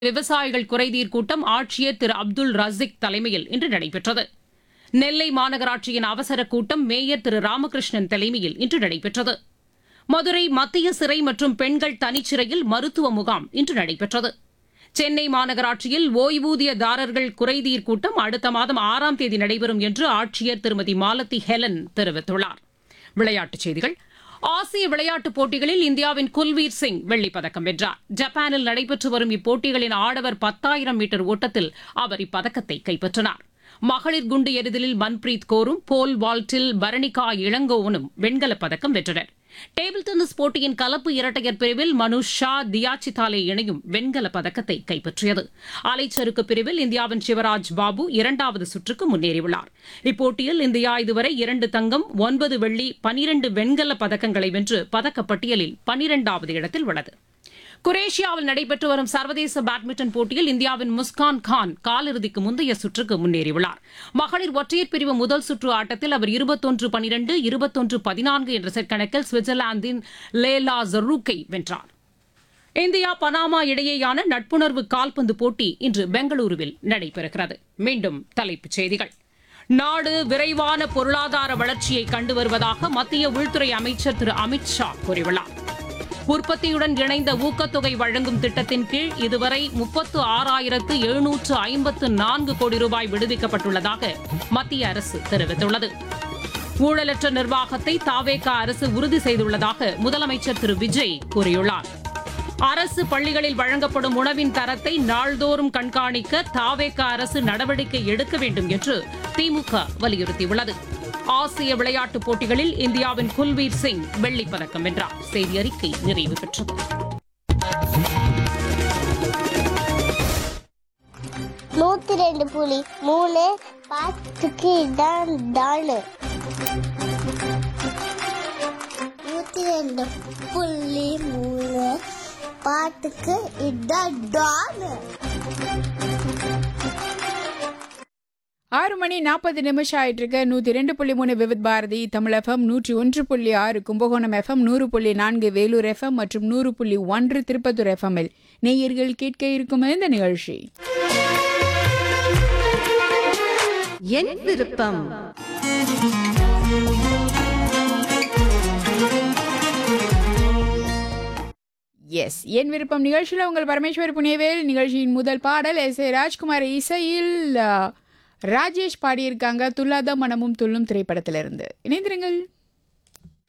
விவசாயிகள் குறைதீர் கூட்டம் ஆட்சியர் திரு அப்துல் ரசிக் தலைமையில் இன்று நடைபெற்றது நெல்லை மாநகராட்சியின் அவசர கூட்டம் மேயர் திரு ராமகிருஷ்ணன் தலைமையில் இன்று நடைபெற்றது மதுரை மத்திய சிறை மற்றும் பெண்கள் தனிச்சிறையில் மருத்துவ முகாம் இன்று நடைபெற்றது சென்னை மாநகராட்சியில் ஓய்வூதியதாரர்கள் குறைதீர் கூட்டம் அடுத்த மாதம் ஆறாம் தேதி நடைபெறும் என்று ஆட்சியர் திருமதி மாலதி ஹெலன் தெரிவித்துள்ளார் விளையாட்டுச் செய்திகள் ஆசிய விளையாட்டுப் போட்டிகளில் இந்தியாவின் குல்வீர் சிங் வெள்ளிப் பதக்கம் வென்றார் ஜப்பானில் நடைபெற்று வரும் இப்போட்டிகளின் ஆடவர் பத்தாயிரம் மீட்டர் ஓட்டத்தில் அவர் இப்பதக்கத்தை கைப்பற்றினார் மகளிர் குண்டு எறிதலில் மன்பிரீத் கோரும் போல் வால்ட்டில் பரணிகா இளங்கோவனும் வெண்கலப் பதக்கம் வென்றனர் டேபிள் டென்னிஸ் போட்டியின் கலப்பு இரட்டையர் பிரிவில் மனுஷ் ஷா தியாச்சிதாலே இணையும் வெண்கலப் பதக்கத்தை கைப்பற்றியது அலைச்சறுக்கு பிரிவில் இந்தியாவின் சிவராஜ் பாபு இரண்டாவது சுற்றுக்கு முன்னேறியுள்ளார் இப்போட்டியில் இந்தியா இதுவரை இரண்டு தங்கம் ஒன்பது வெள்ளி பனிரண்டு வெண்கலப் பதக்கங்களை வென்று பதக்கப்பட்டியலில் பனிரெண்டாவது இடத்தில் உள்ளது குரேஷியாவில் நடைபெற்று வரும் சர்வதேச பேட்மிண்டன் போட்டியில் இந்தியாவின் முஸ்கான் கான் காலிறுதிக்கு முந்தைய சுற்றுக்கு முன்னேறியுள்ளார் மகளிர் ஒற்றையர் பிரிவு முதல் சுற்று ஆட்டத்தில் அவர் இருபத்தொன்று பனிரெண்டு இருபத்தொன்று பதினான்கு என்ற செட் கணக்கில் சுவிட்சர்லாந்தின் லேலா ஜரூக்கை வென்றார் இந்தியா பனாமா இடையேயான நட்புணர்வு கால்பந்து போட்டி இன்று பெங்களூருவில் நடைபெறுகிறது மீண்டும் தலைப்புச் செய்திகள் நாடு விரைவான பொருளாதார வளர்ச்சியை கண்டு வருவதாக மத்திய உள்துறை அமைச்சர் திரு அமித் ஷா கூறியுள்ளார் உற்பத்தியுடன் இணைந்த ஊக்கத்தொகை வழங்கும் திட்டத்தின் கீழ் இதுவரை முப்பத்து ஆறாயிரத்து எழுநூற்று ஐம்பத்து நான்கு கோடி ரூபாய் விடுவிக்கப்பட்டுள்ளதாக மத்திய அரசு தெரிவித்துள்ளது ஊழலற்ற நிர்வாகத்தை தாவேகா அரசு உறுதி செய்துள்ளதாக முதலமைச்சர் திரு விஜய் கூறியுள்ளார் அரசு பள்ளிகளில் வழங்கப்படும் உணவின் தரத்தை நாள்தோறும் கண்காணிக்க தாவேகா அரசு நடவடிக்கை எடுக்க வேண்டும் என்று திமுக வலியுறுத்தியுள்ளது ஆசிய விளையாட்டுப் போட்டிகளில் இந்தியாவின் குல்வீர் சிங் வெள்ளிப் பதக்கம் வென்றார் செய்தி அறிக்கை நிறைவு பெற்றது நூத்தி ரெண்டு புலி மூணு பாத்துக்கு இதான் தானு நூத்தி ரெண்டு புள்ளி மூணு பாட்டுக்கு இதான் டானு ஆறு மணி நாற்பது நிமிஷம் ஆயிட்டு இருக்கு நூற்றி ரெண்டு புள்ளி மூணு விவித் பாரதி தமிழ் எஃப்எம் நூற்றி ஒன்று புள்ளி ஆறு கும்பகோணம் எஃப்எம் நூறு புள்ளி நான்கு வேலூர் எஃப்எம் மற்றும் நூறு புள்ளி ஒன்று திருப்பத்தூர் எஃப்எம்மில் நேயர்கள் கேட்க இருக்கும் இந்த நிகழ்ச்சி என் விருப்பம் எஸ் என் விருப்பம் நிகழ்ச்சியில் உங்கள் பரமேஸ்வர் புனேவேல் நிகழ்ச்சியின் முதல் பாடல் எஸ் ஏ ராஜ்குமார் இசையில் அஹ், ராஜேஷ் பாடியிருக்காங்க துல்லாத மனமும் துள்ளும் திரைப்படத்திலிருந்து இணைந்திருங்கள்